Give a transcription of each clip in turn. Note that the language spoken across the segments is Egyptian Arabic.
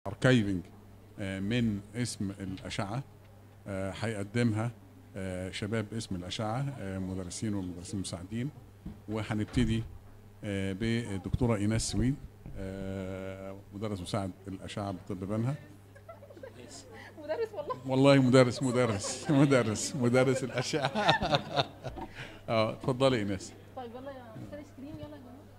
اركايفنج من اسم الاشعه آه، هيقدمها آه، شباب اسم الاشعه آه، مدرسين ومدرسين مساعدين وهنبتدي آه، بالدكتوره ايناس سويد آه، مدرس مساعد الاشعه بطب بنها مدرس والله والله مدرس مدرس مدرس مدرس الاشعه اه اتفضلي ايناس طيب يلا يا استاذ سكرين يلا يا جماعه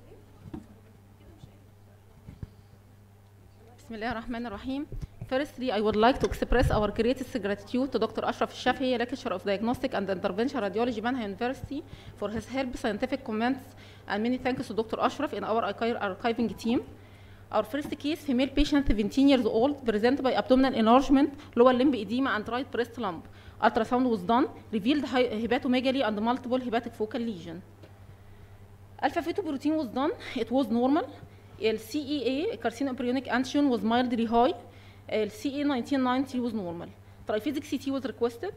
بسم الله الرحمن الرحيم Firstly, I would like to express our greatest gratitude to Dr. Ashraf Shafi, lecturer of Diagnostic and Intervention Radiology, Banha University, for his help, scientific comments, and many thanks to Dr. Ashraf in our archi- archiving team. Our first case, female patient 17 years old, presented by abdominal enlargement, lower limb edema, and right breast lump. Ultrasound was done, revealed hy- hepatomegaly and multiple hepatic focal lesion. Alpha fetoprotein was done, it was normal. El CEA, carcinoembryonic antigen, was mildly high. El CA 1990 was normal. Triphasic CT was requested.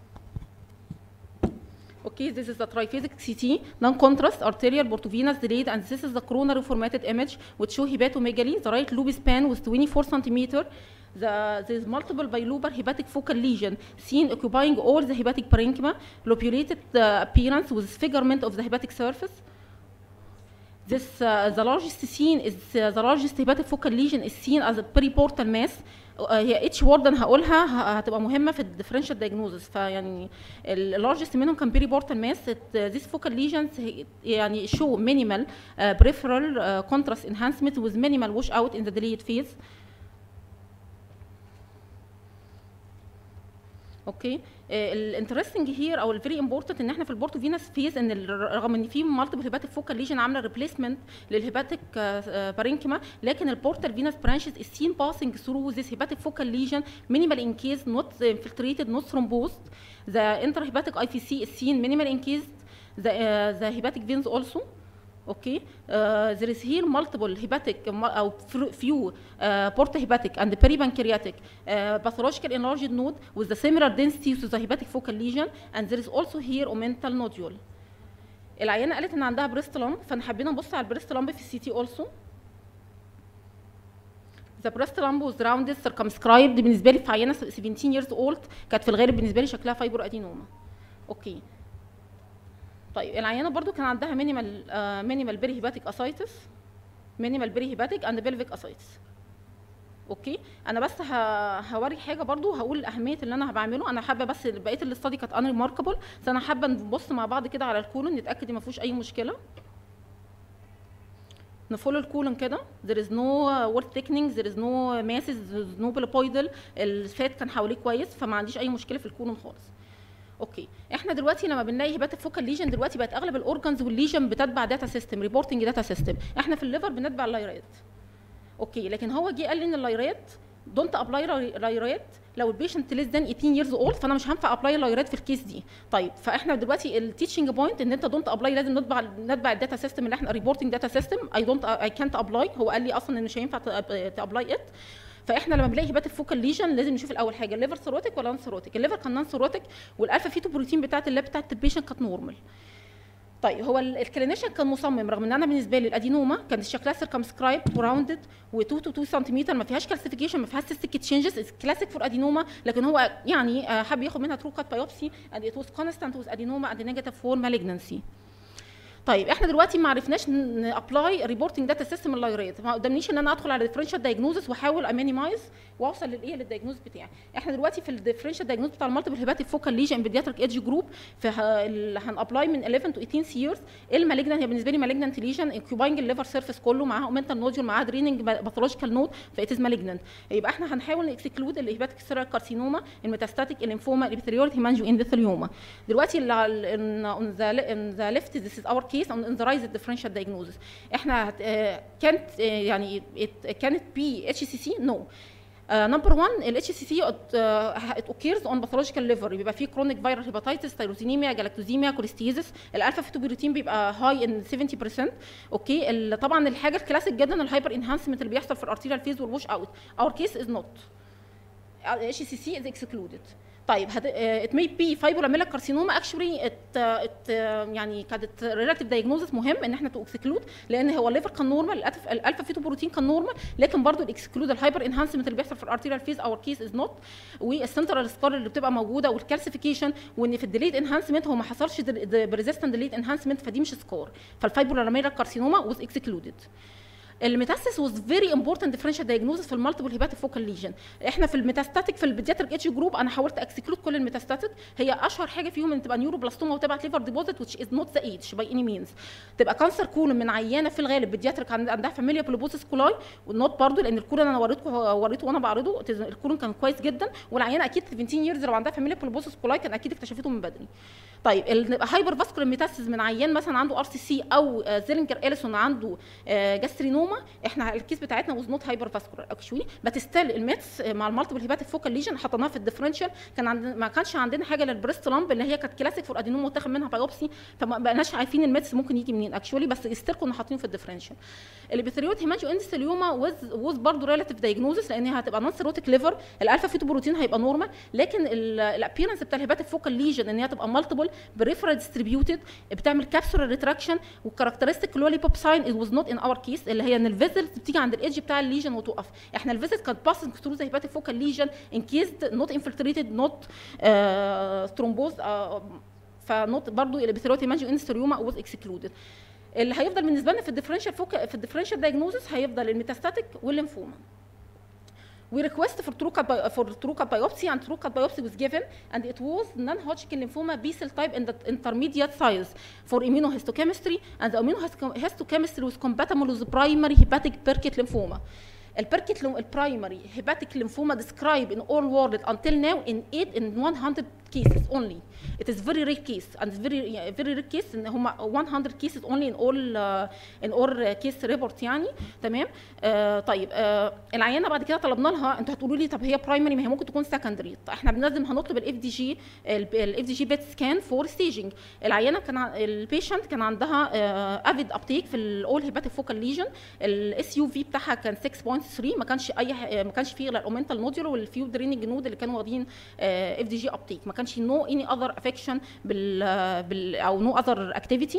Okay, this is the triphasic CT, non-contrast, arterial, portovenous delayed, and this is the coronary formatted image which show hepatomegaly. The right lobe span was 24 centimeter. The, there's multiple bilobar hepatic focal lesion seen occupying all the hepatic parenchyma, lobulated uh, appearance with disfigurement of the hepatic surface. This uh, the largest seen is uh, the largest hepatic focal lesion is seen as a periportal mass. آه، هي اتش وورد انا هقولها ه- هتبقى مهمه في الديفرنشال دايجنوزس فيعني اللارجست منهم كان بيريبورتال ماس ذيس فوكال ليجنز يعني شو مينيمال بريفرال كونتراست انهانسمنت with minimal wash out in the delayed phase اوكي الانترستنج هير او الفيري امبورتنت ان احنا في البورتو فينس فيز ان ال- رغم ان في مالتيبل هيباتيك فوكال ليجن عامله ريبليسمنت للهيباتيك بارينكيما لكن البورتال فينس برانشز is seen passing through this hepatic focal lesion minimal in case not infiltrated not thrombosed the intrahepatic IVC is seen minimal in case the uh, the hepatic veins also okay uh, there is here multiple hepatic mu- او fr- few uh, portahepatic and peripancreatic uh, pathological enlarged node with the similar density to the hepatic focal lesion and there is also here omental nodule العيانه قالت ان عندها بريست لامب فانا حبينا نبص على البريست لامب في السي تي also The breast lump was rounded circumscribed بالنسبه لي في عيانه 17 years old كانت في الغالب بالنسبه لي شكلها فايبر ادينوما اوكي طيب العيانه برضو كان عندها مينيمال مينيمال بيري هيباتيك اسايتس مينيمال بيري هيباتيك اند بيلفيك اسايتس اوكي انا بس ه- هوري حاجه برضو هقول اهميه اللي انا بعمله انا حابه بس بقيه الاستادي كانت ان ريماركبل بس انا حابه نبص مع بعض كده على الكولون نتاكد ان ما فيهوش اي مشكله نفولو الكولون كده there is no wall thickening there is no masses there is no polypoidal الفات كان حواليه كويس فما عنديش اي مشكله في الكولون خالص اوكي احنا دلوقتي لما بنلاقي هيباتيك فوكال ليجن دلوقتي بقت اغلب الاورجنز والليجن بتتبع داتا سيستم ريبورتنج داتا سيستم احنا في الليفر بنتبع اللايرات اوكي لكن هو جه قال لي ان اللايرات دونت ابلاي لايرات لو البيشنت ليس ذان 18 years old فانا مش هنفع ابلاي لايرات في الكيس دي طيب فاحنا دلوقتي التيتشنج بوينت ان انت دونت ابلاي لازم نتبع نتبع الداتا سيستم اللي احنا ريبورتنج داتا سيستم اي دونت اي كانت ابلاي هو قال لي اصلا ان مش هينفع تابلاي ات فاحنا لما بنلاقي هيباتيك فوكال ليجن لازم نشوف الاول حاجه الليفر سيروتيك ولا نون سيروتيك الليفر كان نون سيروتيك والالفا فيتو بروتين بتاعت اللاب بتاعت البيشنت كانت نورمال طيب هو ال- الكلينيشن كان مصمم رغم ان انا بالنسبه لي الادينوما كانت شكلها سيركمسكرايب وراوندد و2 تو 2 سنتيمتر ما فيهاش كالسيفيكيشن ما فيهاش سيستيك تشينجز كلاسيك فور ادينوما لكن هو يعني آه، حب ياخد منها ترو كات بايوبسي اند ات واز كونستانت وذ ادينوما اند نيجاتيف فور مالجنسي طيب احنا دلوقتي ما عرفناش نابلاي ريبورتنج داتا سيستم اللايرات ما قدامنيش ان انا ادخل على الديفرنشال دايجنوزس واحاول امينيمايز واوصل للايه للدايجنوز بتاعي احنا دلوقتي في الديفرنشال دايجنوز بتاع المالتيبل هيباتيك فوكال ليجن بيدياتريك ايدج جروب هنابلاي من 11 تو 18 years المالجنان هي بالنسبه لي مالجنانت ليجن انكيوباينج الليفر سيرفيس كله معاها اومنتال نوديول معاها دريننج باثولوجيكال نود فايت از مالجنانت يبقى احنا هنحاول نكسكلود الهيباتيك سيرال كارسينوما الميتاستاتيك الليمفوما الابيثيليويد هيمانجيو اندوثيليوما دلوقتي اون ذا ليفت ذيس از اور كيس اون ذا رايز differential diagnosis احنا هت- آه، كانت آه، يعني it- كانت بي اتش سي سي نو نمبر 1 الاتش سي سي ات اوكيرز اون باثولوجيكال ليفر بيبقى فيه كرونيك فيرال هيباتيتس تيروزينيميا جلاكتوزيميا كوليستيزس الالفا فيتوبيروتين بيبقى هاي ان 70% اوكي ال- طبعا الحاجه الكلاسيك جدا الهايبر انهانسمنت اللي بيحصل في الارتيريال فيز والوش اوت اور كيس از نوت اتش سي سي از اكسكلودد طيب هت... uh, it may be fibromyalgia carcinoma actually it, uh, it, uh, يعني كانت relative diagnosis مهم ان احنا تو اكسكلود لان هو الليفر كان نورمال الالفا فيتو بروتين كان نورمال لكن برضه الاكسكلود الهايبر انهانسمنت اللي بيحصل في الارتيريال فيز اور كيس از نوت والسنترال سكار اللي بتبقى موجوده والكالسيفيكيشن وان في الديليد انهانسمنت هو ما حصلش بريزيستنت ديليد انهانسمنت فدي مش سكور فالفايبرomyalgia كارسينوما واز اكسكلودد الميتاستس واز فيري امبورتنت ديفرنشال دايجنوزس في المالتيبل هيباتيك فوكال ليجن احنا في الميتاستاتيك في البيدياتريك اتش جروب انا حاولت اكسكلود كل الميتاستاتيك هي اشهر حاجه فيهم ان تبقى نيوروبلاستوما وتبعت ليفر ديبوزيت which is not the age by any means تبقى كانسر كولون من عيانه في الغالب بيدياتريك عندها فاميليا بلوبوسيس كولاي والنوت برضو لان الكولون انا وريتكم وريته وانا بعرضه الكولون كان كويس جدا والعيانه اكيد 17 years لو عندها فاميليا بلوبوسيس كولاي كان اكيد اكتشفته من بدري طيب هايبر فاسكولار ميتاسيس من عيان مثلا عنده ار سي سي او زيلينجر اليسون عنده جاسترينوما احنا الكيس بتاعتنا واز نوت هايبر فاسكولار اكشولي بس ستيل الميتس مع المالتيبل هيباتيك فوكال ليجن حطيناها في الديفرنشال كان عندنا ما كانش عندنا حاجه للبريست لامب اللي هي كانت كلاسيك فور ادينوما وتاخد منها بايوبسي فما بقناش عارفين الميتس ممكن يجي منين اكشولي بس ستيل كنا حاطينه في الديفرنشال الابيثريوت هيمانجيو اندستيليوما واز واز برضه ريلاتيف دايجنوزس لان هي هتبقى نون سيروتيك ليفر الالفا فيتو بروتين هيبقى نورمال لكن الابيرنس بتاع الهيباتيك فوكال ليجن ان هي تبقى مالتيبل بريفرال ديستريبيوتد بتعمل كابسولار ريتراكشن والكاركترستيك لولي بوب ساين ات واز نوت ان اور كيس اللي هي ان الفيزل بتيجي عند الايدج بتاع الليجن وتقف احنا الفيزل كانت باسنج ثرو ذا هيباتيك فوكال ليجن ان كيس نوت انفلتريتد نوت ثرومبوز فنوت برضو الابيثيلوت هيمانجيو انستريوما واز اكسكلودد اللي هيفضل بالنسبه لنا في الديفرنشال فوق في الديفرنشال دايجنوزس هيفضل الميتاستاتيك والليمفوما We request for true cut bi- for true cut biopsy and true cut biopsy was given and it was non-Hodgkin lymphoma B cell type in the intermediate size for immunohistochemistry and the immunohistochemistry was compatible with the primary hepatic Burkitt lymphoma. البركت البرايمري hepatic lymphoma described in all world until now in 8 in 100 cases only. It is very rare case and it's very yeah, very rare case ان هم 100 cases only in all uh, in all case report يعني تمام آه طيب آه العيانه بعد كده طلبنا لها انتوا هتقولوا لي طب هي برايمري ما هي ممكن تكون سكندري احنا بنلازم هنطلب الاف دي جي الاف دي جي بيت سكان فور ستيجنج العيانه كان البيشنت كان عندها افيد ابتيك في الاول هيباتيك فوكال ليجن الاس يو في بتاعها كان 6.3 ما كانش اي ما كانش فيه غير الاومنتال نوديول والفيو دريننج نود اللي كانوا واخدين اف دي جي ابتيك ما كانش نو اني اذر افكشن بال, بال او نو اذر اكتيفيتي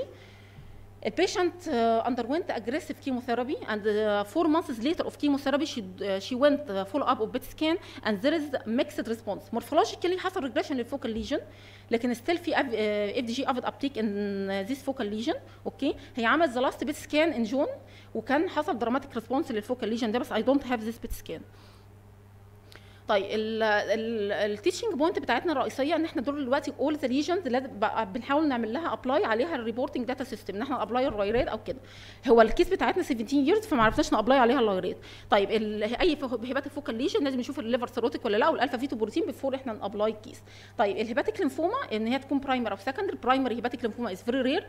A patient uh, underwent aggressive chemotherapy, and uh, four months later of chemotherapy, she, uh, she went uh, follow up of PET scan, and there is mixed response. Morphologically حصل regression للفوكال lesion, لكن still في اف دي جي افيد uptake in uh, this focal lesion, اوكي؟ هي عملت the last PET scan in June, وكان حصل dramatic response للفوكال lesion ده بس I don't have this PET scan. طيب التيتشنج بوينت بتاعتنا الرئيسيه ان احنا دول دلوقتي اول ذا ليجنز بنحاول نعمل لها ابلاي عليها الريبورتنج داتا سيستم ان احنا ابلاي اللايرات او كده هو الكيس بتاعتنا 17 ييرز فما عرفناش نابلاي عليها اللايرات طيب اي هيباتيك فوكال ليجن لازم نشوف الليفر سيروتيك ولا لا والالفا فيتو بروتين بيفور احنا نابلاي الكيس طيب الهيباتيك ليمفوما ان هي تكون برايمر او سكندري برايمري هيباتيك ليمفوما از فيري رير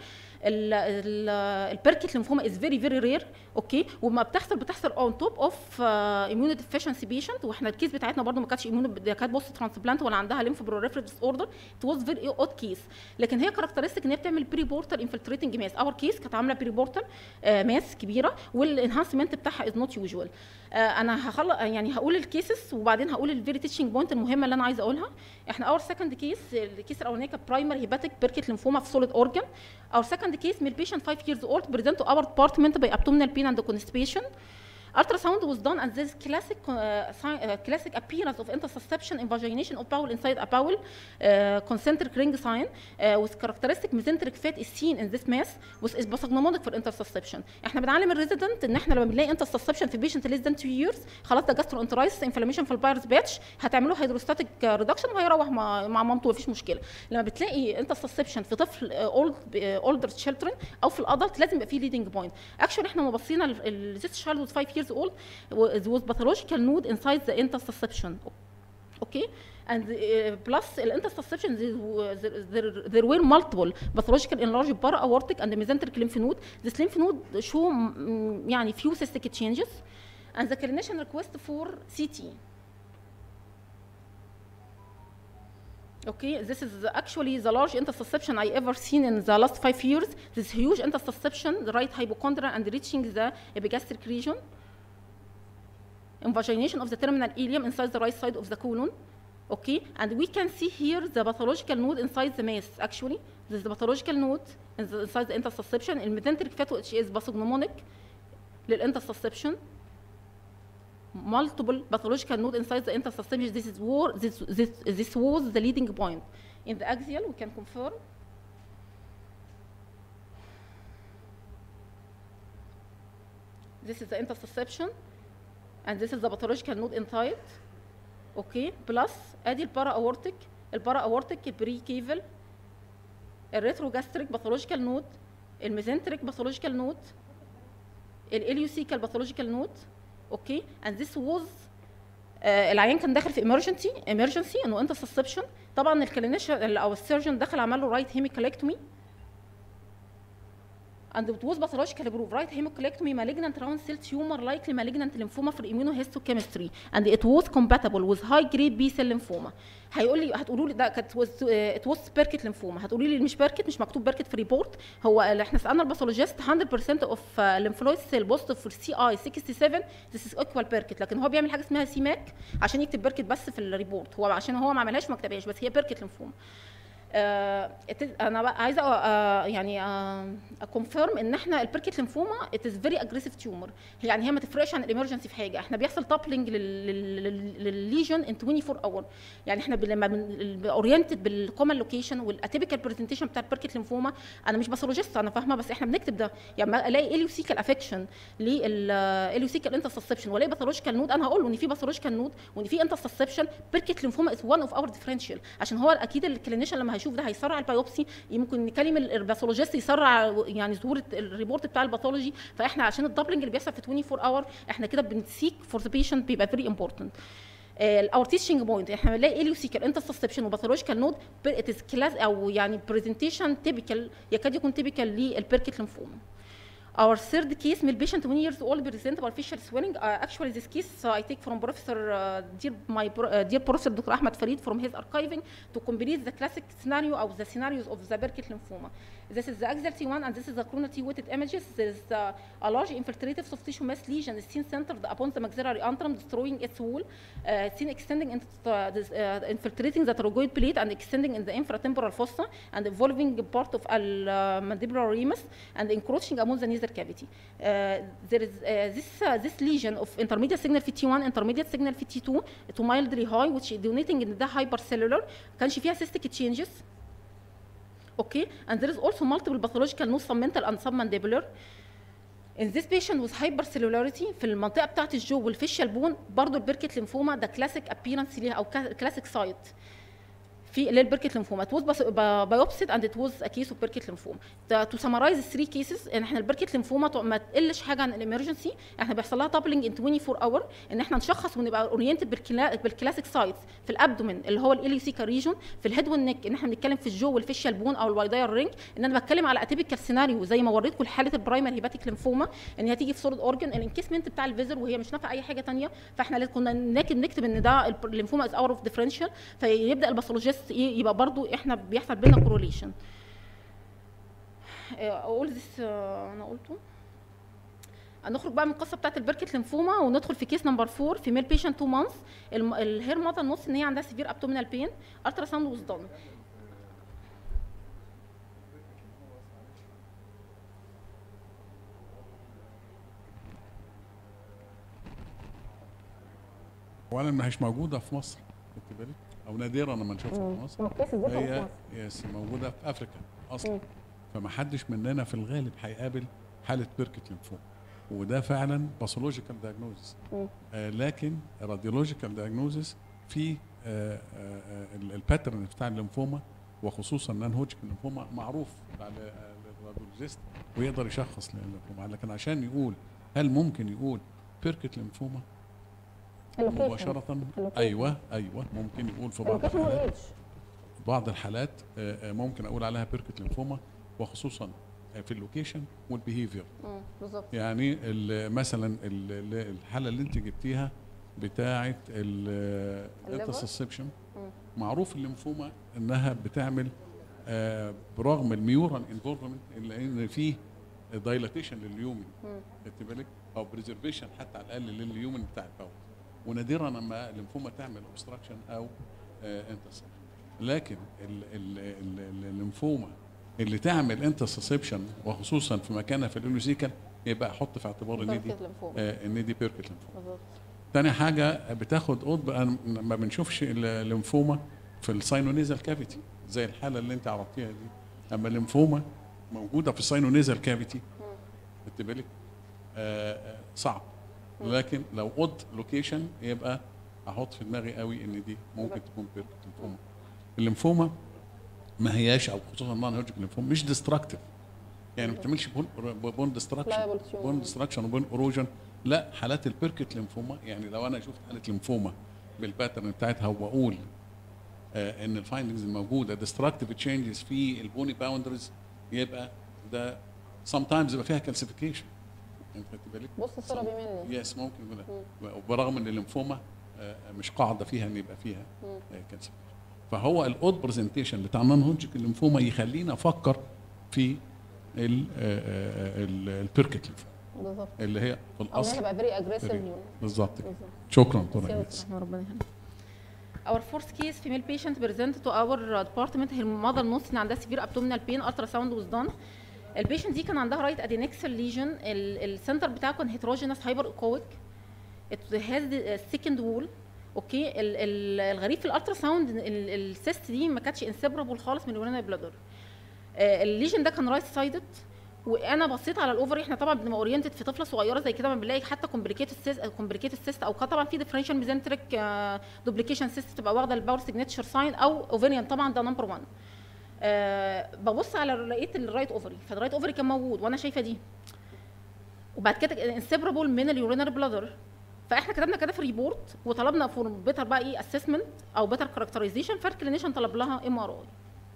البيركت ليمفوما از فيري فيري رير اوكي وما بتحصل بتحصل اون توب اوف اميونو ديفيشنسي بيشنت واحنا الكيس بتاعتنا برده ما كانتش اميونو كانت بوست ترانسبلانت ولا عندها ليمف بروليفريف ديس اوردر ات واز فيري اود كيس لكن هي كاركترستيك ان هي بتعمل بري بورتال انفلتريتنج ماس اور كيس كانت عامله بري بورتال ماس كبيره والانهانسمنت بتاعها از نوت يوجوال انا هخلص يعني هقول الكيسز وبعدين هقول الفيري تيتشنج بوينت المهمه اللي انا عايزه اقولها احنا اور سكند كيس الكيس الاولانيه كانت برايمري هيباتيك بيركت ليمفوما في سوليد اورجن اور سكند كيس من بيشنت 5 years old present to our department by abdominal pain and constipation Ultrasound was done and this classic uh, si- uh, classic appearance of intussusception invagination of bowel inside a bowel uh, concentric ring sign uh, with characteristic mesenteric fat is seen in this mass which is pathognomonic for intussusception. احنا بنعلم الريزيدنت ان احنا لما بنلاقي intussusception في patient less than 2 years خلاص ده gastroenteritis inflammation في البايرس باتش هتعملوا هيدروستاتيك ريدكشن وهيروح مع مع مامته مفيش مشكله. لما بتلاقي intussusception في طفل اولد اولدر children او في الادلت لازم يبقى في leading point. اكشولي احنا لما بصينا this child was 5 years old was pathological node inside the intussusception. Okay? and uh, plus الانترسبشن there, there, there were multiple pathological enlarged para aortic and mesenteric lymph node. This lymph node show mm, يعني few cystic changes and the clinician request for CT. Okay, this is actually the large intussusception I ever seen in the last five years. This huge intussusception, the right hypochondria and reaching the epigastric region. Invagination of the terminal ileum inside the right side of the colon. Okay, and we can see here the pathological node inside the mass. Actually, this is the pathological node in the- inside the intersusception. الميزنتريك fat which is pathognomonic للintersusception. Multiple pathological node inside the intersusception. This is war. This this this was the leading point. In the axial, we can confirm. This is the intersusception, and this is the pathological node inside. اوكي بلس ادي البارا اورتيك البارا اورتيك البري كيفل الريترو جاستريك باثولوجيكال نود الميزنتريك باثولوجيكال نود الاليوسيكال باثولوجيكال نود اوكي اند ذس ووز العيان كان داخل في emergency emergency انه انت سسبشن طبعا الكلينيشن او السيرجن دخل عمل له رايت هيميكوليكتومي and it was pathologically proved right hemicolectomy malignant round cell tumor likely malignant lymphoma for immunohistochemistry and it was compatible with high grade B cell lymphoma هيقول لي هتقولوا لي ده كانت was it was بيركت ليمفوما هتقولوا لي مش بيركت مش مكتوب بيركت في ريبورت هو اللي احنا سالنا الباثولوجيست 100% اوف lymphoid cell positive for سي اي 67 this is equal بيركت لكن هو بيعمل حاجه اسمها سي ماك عشان يكتب بيركت بس في الريبورت هو عشان هو ما عملهاش ما كتبهاش بس هي بيركت ليمفوما آه، it is- انا بقى عايزه آه، يعني اكونفيرم ان احنا البركت ليمفوما ات از فيري اجريسيف تيومر يعني هي ما تفرقش عن الامرجنسي في حاجه احنا بيحصل تابلنج للليجن ان 24 اور يعني احنا ب- لما اورينتد بالكومن لوكيشن والاتيبيكال برزنتيشن بتاع البركت ليمفوما انا مش باثولوجيست انا فاهمه بس احنا بنكتب ده يعني لما الاقي اليوسيكال افكشن للاليوسيكال انترسبشن والاقي باثولوجيكال نود انا هقول له ان في باثولوجيكال نود وان في انترسبشن بيركت ليمفوما از وان اوف اور ديفرنشال عشان هو اكيد الكلينيشن لما هيشوف ده هيسرع البيوبسي ممكن نكلم ال- الباثولوجيست يسرع يعني ظهور الت- الريبورت بتاع الباثولوجي فاحنا عشان الدبلنج اللي بيحصل في 24 اور احنا كده بنسيك فور ذا بيشنت بيبقى فيري امبورتنت اور تيتشنج بوينت احنا بنلاقي اليوسيكال انترسبشن وباثولوجيكال نود ات از كلاس او يعني برزنتيشن تيبيكال يكاد يكون تيبيكال للبيركت ليمفوما Our third case, male patient 20 years old, present by facial swelling. Uh, actually, this case uh, I take from Professor uh, dear my pro- uh, dear Professor Dr. Ahmed Farid from his archiving to complete the classic scenario of the scenarios of the Burkitt lymphoma. This is the axial T1 and this is the coronal T-weighted images. There is uh, a large infiltrative soft tissue mass lesion is seen centered upon the maxillary antrum, destroying its wall, uh, seen extending into the, this, uh, infiltrating the pterygoid plate and extending in the infratemporal fossa and involving part of the uh, mandibular ramus and encroaching among the nasal cavity. Uh, there is uh, this uh, this lesion of intermediate signal في T1 intermediate signal في T2 to mildly high which donating in the hypercellular كانش فيها cystic changes okay and there is also multiple pathological no submental and submandibular in this patient with hypercellularity في المنطقه بتاعه الجو والفيشال بون برضو البركت ليمفوما ده كلاسيك ابيرنس ليها او كلاسيك سايت في اللي هي البركت ليمفوما ات واز بايوبسيد اند ات واز ا كيس اوف بركت ليمفوما تو سمرايز الثري كيسز ان احنا البركت ليمفوما تو- ما تقلش حاجه عن الامرجنسي احنا بيحصل لها تابلنج ان 24 اور ان احنا نشخص ونبقى اورينتد بالكلاسيك سايتس في الابدومين اللي هو الاليوسيكا ريجون في الهيد والنك ان احنا بنتكلم في الجو والفيشال بون او الوايداير رينج ان انا بتكلم على اتيبيكال سيناريو زي ما وريتكم حاله البرايمري هيباتيك ليمفوما ان هي تيجي في سوليد اورجن الانكيسمنت بتاع الفيزر وهي مش نافعه اي حاجه ثانيه فاحنا لازم كنا نكتب نكتب ان ده الليمفوما از اور اوف ديفرنشال فيبدا الباثولوجيست يبقى برضو احنا بيحصل بينا كوروليشن اقول ذس انا قلته هنخرج بقى من القصه بتاعت البركت ليمفوما وندخل في كيس نمبر 4 في ميل بيشنت 2 مانثs الهير ماذر نص ان هي عندها سيفير ابتومينال بين الترا ساوند واز دون اولا ما هيش موجوده في مصر خدت بالك او نادرا لما نشوفها في مصر هي يس موجوده في افريقيا اصلا فما حدش مننا في الغالب هيقابل حاله بيركت ليمفوما وده فعلا باثولوجيكال دايجنوزس آه لكن راديولوجيكال دايجنوزس في آه آه الباترن بتاع الليمفوما وخصوصا نان هوجكن ليمفوما معروف بتاع ال- الراديولوجيست ويقدر يشخص الليمفوما لكن عشان يقول هل ممكن يقول بيركت ليمفوما مباشرة ايوه ايوه ممكن يقول في بعض الحالات بعض الحالات آه، آه، ممكن اقول عليها بيركت ليمفوما وخصوصا آه، في اللوكيشن والبيهيفير بالظبط يعني ال- مثلا ال- ال- الحاله اللي انت جبتيها بتاعه الانترسبشن معروف الليمفوما انها بتعمل آه، برغم الميورال انفولفمنت الا ان فيه دايلاتيشن لليومن خدت بالك او بريزرفيشن حتى على الاقل لليومن بتاع الباول ونادرا لما الليمفوما تعمل اوبستراكشن او انترسبشن لكن ال- ال- ال- ال- الليمفوما اللي تعمل انترسبشن وخصوصا في مكانها في الالوسيكال يبقى احط في اعتبار ان دي بيركت ليمفوما. آه، ان دي بيركت ليمفوما بالظبط تاني حاجه بتاخد قطب أنا ما بنشوفش الليمفوما في الساينونيزال كافيتي زي الحاله اللي انت عرضتيها دي اما الليمفوما موجوده في الساينونيزال كافيتي خدت بالك آه، آه، صعب لكن لو قد لوكيشن يبقى احط في دماغي قوي ان دي ممكن تكون بيركت ليمفوما الليمفوما ما هياش او خصوصا نون هوجيك ليمفوما مش ديستراكتيف يعني ما بتعملش بون بون ديستراكشن Pliable tumor. بون ديستراكشن وبون اروجن لا حالات البيركت ليمفوما يعني لو انا شفت حاله ليمفوما بالباترن بتاعتها واقول آه ان الفايندنجز الموجوده ديستراكتيف تشينجز في البوني باوندرز يبقى ده سام تايمز يبقى فيها كالسيفيكيشن انت خدت بالك؟ بص الصوره بيمل يس ممكن يقول وبرغم ان الليمفوما آه، مش قاعده فيها ان يبقى فيها كانسر فهو الاود برزنتيشن بتاع نون هوجيك الليمفوما يخلينا افكر في البيركت ليمفوما بالظبط اللي هي في او ان هي الاصل تبقى فيري اجريسيف بالظبط بالظبط كده. بالظبط شكرا دكتور ايناس رحمه ربنا يهديها. Our fourth case female patient presented to our department her mother noticed ان عندها severe abdominal pain ultrasound was done البيشنت دي كان عندها رايت ادينكسال ليجن السنتر بتاعه كان heterogeneous hyper echoic it has the second wall اوكي ال- ال- الغريب في الالتراساوند السيست دي ما كانتش انسبرابل خالص من الورينا بلادر الليجن ده كان رايت سايدد وانا بصيت على الاوفري احنا طبعا بنبقى اورينتد في طفله صغيره زي كده ما بنلاقي حتى كومبليكيتد سيست كومبليكيتد سيست او كان طبعا في ديفرنشال ميزنتريك دوبليكيشن سيست تبقى واخده الباور سيجنتشر ساين او اوفريان طبعا ده نمبر 1 أه ببص على لقيت الرايت اوفري فالرايت اوفري كان موجود وانا شايفه دي وبعد كده انسبرابل من اليورينال بلادر فاحنا كتبنا كده في ريبورت وطلبنا فور بيتر بقى ايه اسسمنت او بيتر كاركترايزيشن فالكلينيشن طلب لها ام ار اي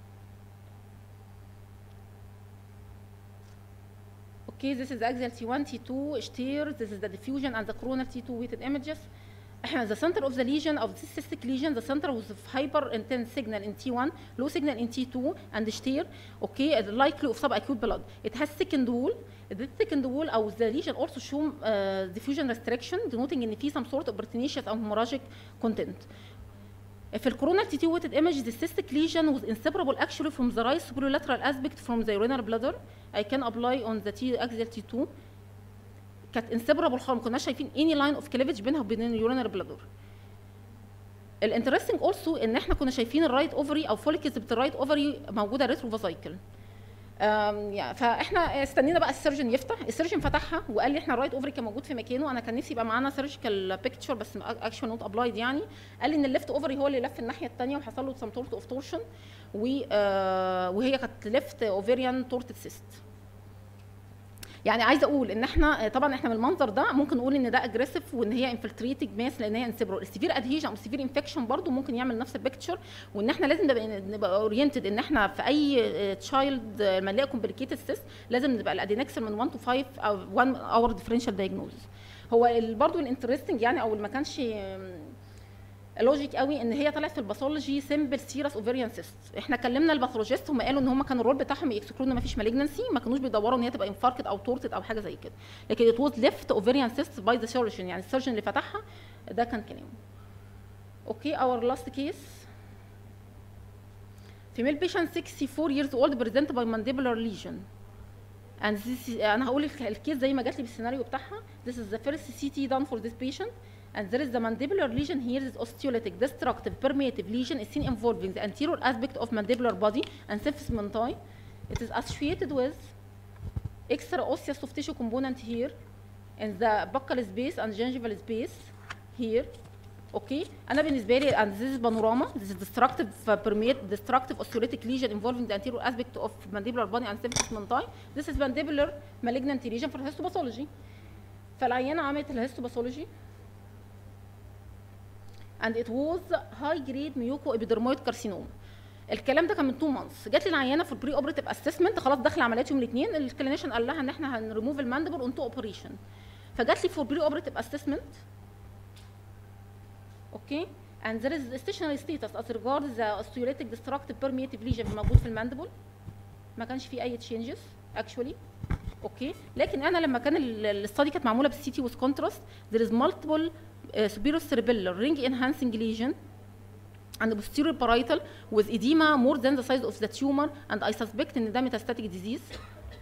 Okay, this is the axial T1, T2 steer. This is the diffusion and the coronal T2 weighted images. احنا the center of the lesion of this cystic lesion the center was of hyper intense signal in T1 low signal in T2 and steer okay the likely of subacute blood it has second wall the second wall او the lesion also show uh, diffusion restriction denoting ان في some sort of pertinacious or hemorrhagic content في الكورونا تي تي ويتد ايمج the cystic lesion was inseparable actually from the right superlateral aspect from the urinary bladder I can apply on the T axial T2 كانت انسبرابل خالص ما كناش شايفين اني لاين اوف كليفج بينها وبين اليورينال بلادر الانترستنج اولسو ان احنا كنا شايفين الرايت اوفري او فوليكلز بتاع الرايت اوفري موجوده ريتروفازايكل يعني فاحنا استنينا بقى السيرجن يفتح السيرجن فتحها وقال لي احنا الرايت اوفري كان موجود في مكانه انا كان نفسي يبقى معانا سيرجيكال بيكتشر بس اكشن نوت ابلايد يعني قال لي ان الليفت اوفري هو اللي لف الناحيه الثانيه وحصل له سم تورت اوف تورشن وهي كانت ليفت اوفريان تورتد سيست يعني عايزه اقول ان احنا طبعا احنا من المنظر ده ممكن نقول ان ده اجريسيف وان هي انفلتريتد ماس لان هي انسبرو السيفير ادهيجن او السيفير انفكشن برضو ممكن يعمل نفس البيكتشر وان احنا لازم نبقى نبقى اورينتد ان احنا في اي تشايلد لما نلاقي كومبليكيتد سيست لازم نبقى الادينكسل من 1 تو 5 او 1 اور ديفرنشال دايجنوز هو ال- برضو الانترستنج يعني او اللي ما كانش لوجيك قوي ان هي طلعت في الباثولوجي سمبل سيرس اوفيريان سيست احنا كلمنا الباثولوجيست هم قالوا ان هم كان الرول بتاعهم يكسكلود ان ما فيش مالجنسي ما كانوش بيدوروا ان هي تبقى انفاركت او تورتد او حاجه زي كده لكن ات واز ليفت اوفيريان سيست باي ذا سيرجن يعني السيرجن اللي فتحها ده كان كلامه اوكي اور لاست كيس female patient 64 years old presented by mandibular lesion and this is, انا هقول الك- الكيس زي ما جات لي بالسيناريو بتاعها this is the first CT done for this patient and there is the mandibular lesion here is osteolytic destructive permeative lesion is seen involving the anterior aspect of mandibular body and symphysis mentai it is associated with extra osseous soft tissue component here in the buccal space and gingival space here اوكي انا بالنسبه لي and this is panorama this is destructive uh, permeate destructive osteolytic lesion involving the anterior aspect of mandibular body and symphysis mentai this is mandibular malignant lesion for histopathology فالعيانه عملت الهيستوباثولوجي and it was high grade mucoepidermoid carcinoma الكلام ده كان من 2 مانثs جات لي العيانه في البري اوبريتيف اسسمنت خلاص داخله عمليات يوم الاثنين الكلينيشن قال لها ان احنا هنريموف الماندبل اون تو اوبريشن فجات لي في بري اوبريتيف اسسمنت اوكي and there is stationary status as regards the osteolytic destructive permeative lesion موجود في الماندبل ما كانش فيه اي changes actually اوكي لكن انا لما كان الاستادي كانت معموله بالسي تي with contrast there is multiple uh, superior cerebellar ring enhancing lesion and posterior parietal with edema more than the size of the tumor and I suspect ان ده metastatic disease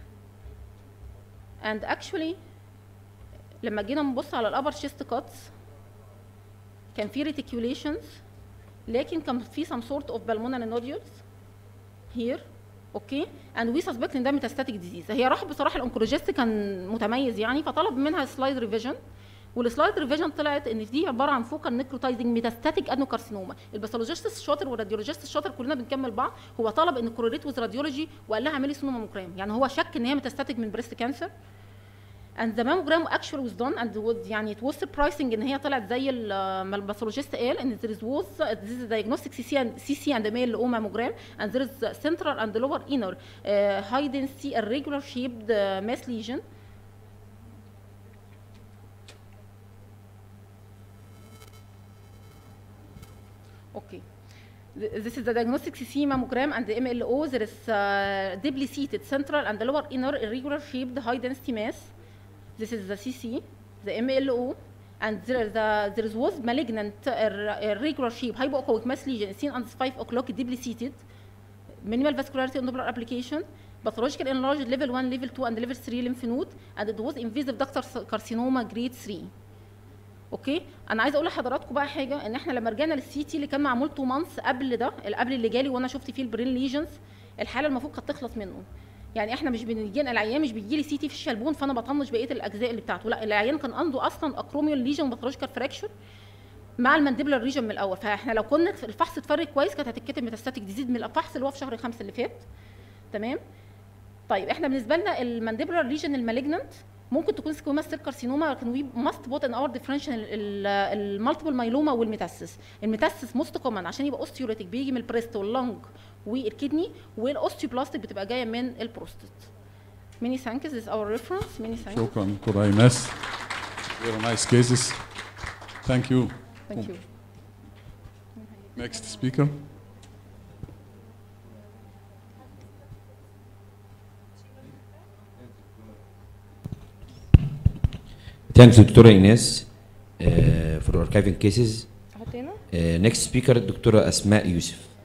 and actually لما جينا نبص على الابر chest cuts كان في reticulations لكن كان في some sort of pulmonary nodules here اوكي اند وي سسبكت ان ده ميتاستاتيك ديزيز هي راح بصراحه الانكولوجيست كان متميز يعني فطلب منها سلايد ريفيجن والسلايد ريفيجن طلعت ان دي عباره عن فوكال نيكروتايزنج ميتاستاتيك ادنوكارسينوما الباثولوجيست الشاطر والراديولوجيست الشاطر كلنا بنكمل بعض هو طلب ان كوريليت وذ راديولوجي وقال لها اعملي سونوماموجرام يعني هو شك ان هي ميتاستاتيك من بريست كانسر and the mammogram actually was done and was يعني it was surprising ان هي طلعت زي ال- ما الباثولوجيست قال ان there is was this is diagnostic CC and CC and male O mammogram and there is central and lower inner uh, high density irregular shaped uh, mass lesion Okay. Th- This is the diagnostic CC mammogram and the MLO. There is uh, deeply seated central and the lower inner irregular shaped high density mass. This is the CC, the MLO, and there, the, there was malignant ir- irregular shape hypoechoic mass lesion seen on 5 o'clock deeply seated. Minimal vascularity on Doppler application. Pathological enlarged level 1, level 2, and level 3 lymph node, and it was invasive ductal carcinoma grade 3. اوكي انا عايزه اقول لحضراتكم بقى حاجه ان احنا لما رجعنا للسي تي اللي كان معمول 2 مانثs قبل ده اللي قبل اللي جالي وانا شفت فيه البرين ليجنز الحاله المفروض كانت تخلص منه يعني احنا مش بنجي العيان مش بيجي لي سي تي في الشلبون فانا بطنش بقيه الاجزاء اللي بتاعته لا العيان كان عنده اصلا اكروميال ليجن باثولوجيكال فراكشر مع المانديبولار ريجن من الاول فاحنا لو كنا الفحص اتفرج كويس كانت هتتكتب ميتاستاتيك ديزيز من الفحص اللي هو في شهر خمسة اللي فات تمام طيب احنا بالنسبه لنا المانديبولار ريجن المالجننت ممكن تكون سكوما سيل كارسينوما لكن وي ماست بوت ان اور ديفرنشال المالتيبل مايلوما والميتاسيس الميتاسيس موست كومن عشان يبقى اوستيوريتك بيجي من البريست واللنج والكدني والاوستيوبلاستيك بتبقى جايه من البروستات many thanks this is our reference many thanks شكرا دكتور ايناس very nice cases thank you thank you next speaker Thanks, دكتورة إيناس uh, for archiving cases. احط هنا Uh, next speaker الدكتورة أسماء يوسف.